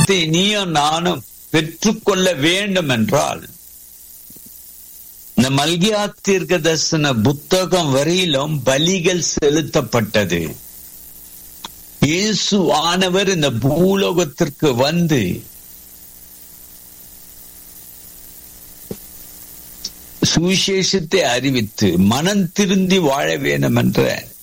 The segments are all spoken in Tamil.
சமாதானத்தை நீயும் நானும் பெற்றுக்கொள்ள வேண்டும் என்றால் இந்த மல்கியா தீர்க்க தரிசன புத்தகம் வரையிலும் பலிகள் செலுத்தப்பட்டது இயேசு ஆனவர் இந்த பூலோகத்திற்கு வந்து சுவிசேஷத்தை அறிவித்து மனம் திருந்தி வாழ வேண்டும் என்ற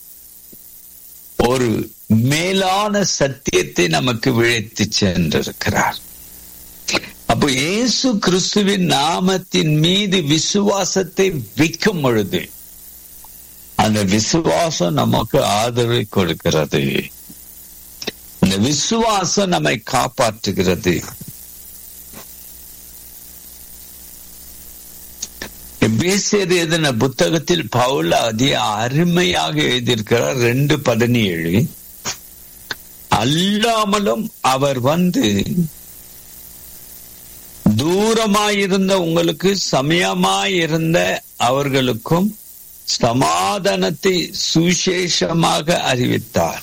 ஒரு மேலான சத்தியத்தை நமக்கு விழைத்து சென்றிருக்கிறார் அப்போ இயேசு கிறிஸ்துவின் நாமத்தின் மீது விசுவாசத்தை வைக்கும் பொழுது அந்த விசுவாசம் நமக்கு ஆதரவை கொடுக்கிறது இந்த விசுவாசம் நம்மை காப்பாற்றுகிறது பேசியது எதன புத்தகத்தில் பவுல அதிக அருமையாக எழுதியிருக்கிறார் ரெண்டு பதினேழு அல்லாமலும் அவர் வந்து தூரமாயிருந்த உங்களுக்கு சமயமாயிருந்த அவர்களுக்கும் சமாதானத்தை சுசேஷமாக அறிவித்தார்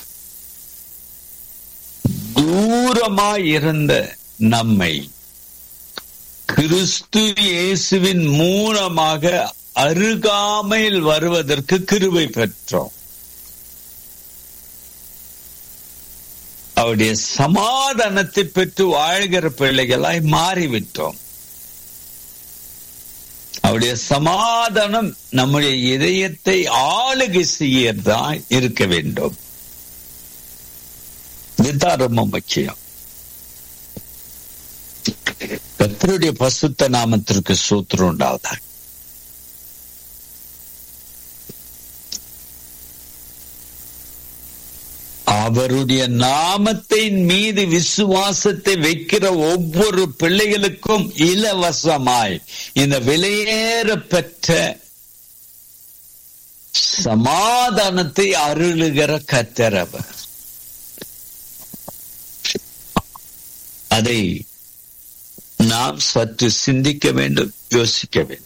தூரமாயிருந்த நம்மை கிறிஸ்து இயேசுவின் மூலமாக அருகாமையில் வருவதற்கு கிருபை பெற்றோம் அவருடைய சமாதானத்தை பெற்று வாழ்கிற பிள்ளைகளாய் மாறிவிட்டோம் அவருடைய சமாதானம் நம்முடைய இதயத்தை ஆளுகை செய்யறதான் இருக்க வேண்டும் இதுதான் ரொம்ப முக்கியம் கத்தருடைய பசுத்த நாமத்திற்கு சூத்திரம் உண்டாவதாக அவருடைய நாமத்தின் மீது விசுவாசத்தை வைக்கிற ஒவ்வொரு பிள்ளைகளுக்கும் இலவசமாய் இந்த விலையேற பெற்ற சமாதானத்தை அருளுகிற கத்தரவர் அதை நாம் சற்று சிந்திக்க வேண்டும் யோசிக்க வேண்டும்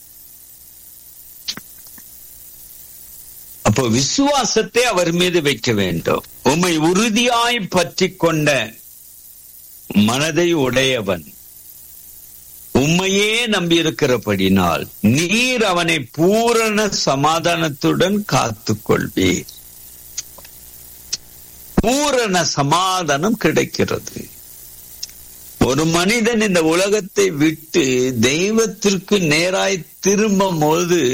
அப்போ விசுவாசத்தை அவர் மீது வைக்க வேண்டும் உம்மை உறுதியாய் பற்றி கொண்ட மனதை உடையவன் உண்மையே நம்பியிருக்கிறபடினால் நீர் அவனை பூரண சமாதானத்துடன் காத்துக் கொள்வீர் பூரண சமாதானம் கிடைக்கிறது ஒரு மனிதன் இந்த உலகத்தை விட்டு தெய்வத்திற்கு நேராய் திரும்பும் போது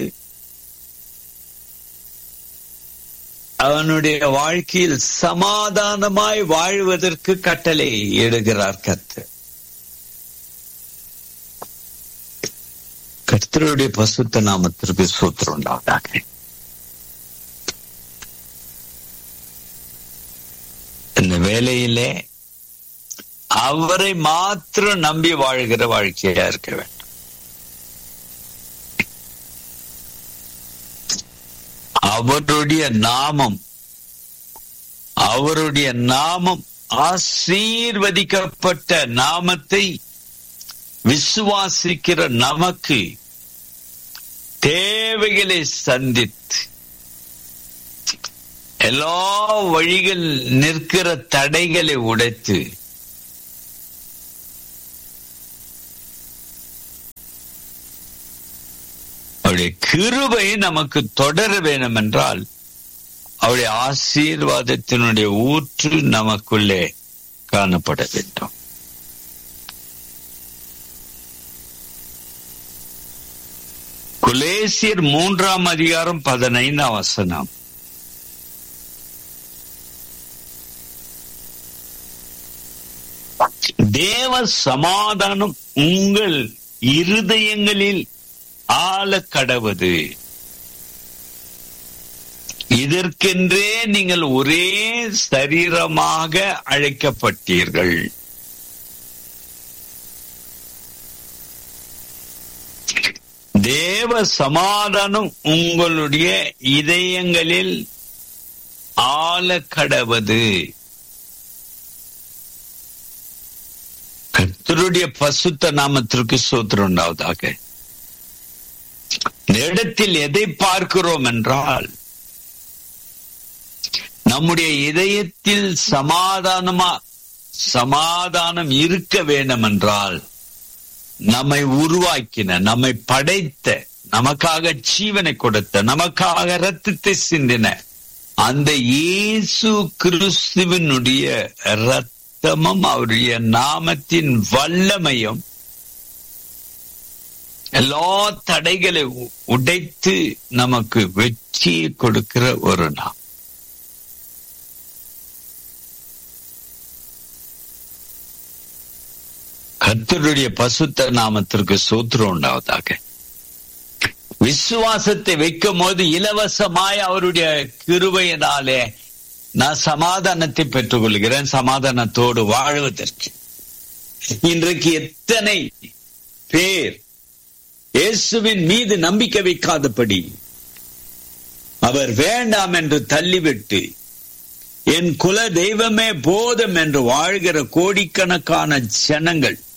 அவனுடைய வாழ்க்கையில் சமாதானமாய் வாழ்வதற்கு கட்டளை இடுகிறார் கத்து கர்த்தருடைய பசுத்த நாமத்திற்கு சூத்திரம் உண்டாவதாக இந்த வேலையிலே அவரை மாத்திரம் நம்பி வாழ்கிற வாழ்க்கையா இருக்க வேண்டும் அவருடைய நாமம் அவருடைய நாமம் ஆசீர்வதிக்கப்பட்ட நாமத்தை விசுவாசிக்கிற நமக்கு தேவைகளை சந்தித்து எல்லா வழிகள் நிற்கிற தடைகளை உடைத்து அவருடைய கிருபை நமக்கு தொடர வேண்டும் என்றால் அவருடைய ஆசீர்வாதத்தினுடைய ஊற்று நமக்குள்ளே காணப்பட வேண்டும் குலேசியர் மூன்றாம் அதிகாரம் பதினைந்தாம் வசனம் தேவ சமாதானம் உங்கள் இருதயங்களில் ஆள கடவது இதற்கென்றே நீங்கள் ஒரே சரீரமாக அழைக்கப்பட்டீர்கள் தேவ சமாதானம் உங்களுடைய இதயங்களில் ஆள கடவது கர்த்தருடைய பசுத்த நாமத்திற்கு சூத்திரம் உண்டாவதாக இந்த இடத்தில் எதை பார்க்கிறோம் என்றால் நம்முடைய இதயத்தில் சமாதானமா சமாதானம் இருக்க வேண்டும் என்றால் நம்மை உருவாக்கின நம்மை படைத்த நமக்காக ஜீவனை கொடுத்த நமக்காக ரத்தத்தை சிந்தின அந்த இயேசு கிறிஸ்துவனுடைய ரத்தமும் அவருடைய நாமத்தின் வல்லமையும் எல்லா தடைகளை உடைத்து நமக்கு வெற்றியை கொடுக்கிற ஒரு நாம் கர்த்தருடைய பசுத்த நாமத்திற்கு சூத்திரம் உண்டாவதாக விசுவாசத்தை வைக்கும் போது இலவசமாய் அவருடைய கிருபையினாலே நான் சமாதானத்தை பெற்றுக் கொள்கிறேன் சமாதானத்தோடு வாழ்வதற்கு இன்றைக்கு எத்தனை பேர் இயேசுவின் மீது நம்பிக்கை வைக்காதபடி அவர் வேண்டாம் என்று தள்ளிவிட்டு என் குல தெய்வமே போதும் என்று வாழ்கிற கோடிக்கணக்கான ஜனங்கள்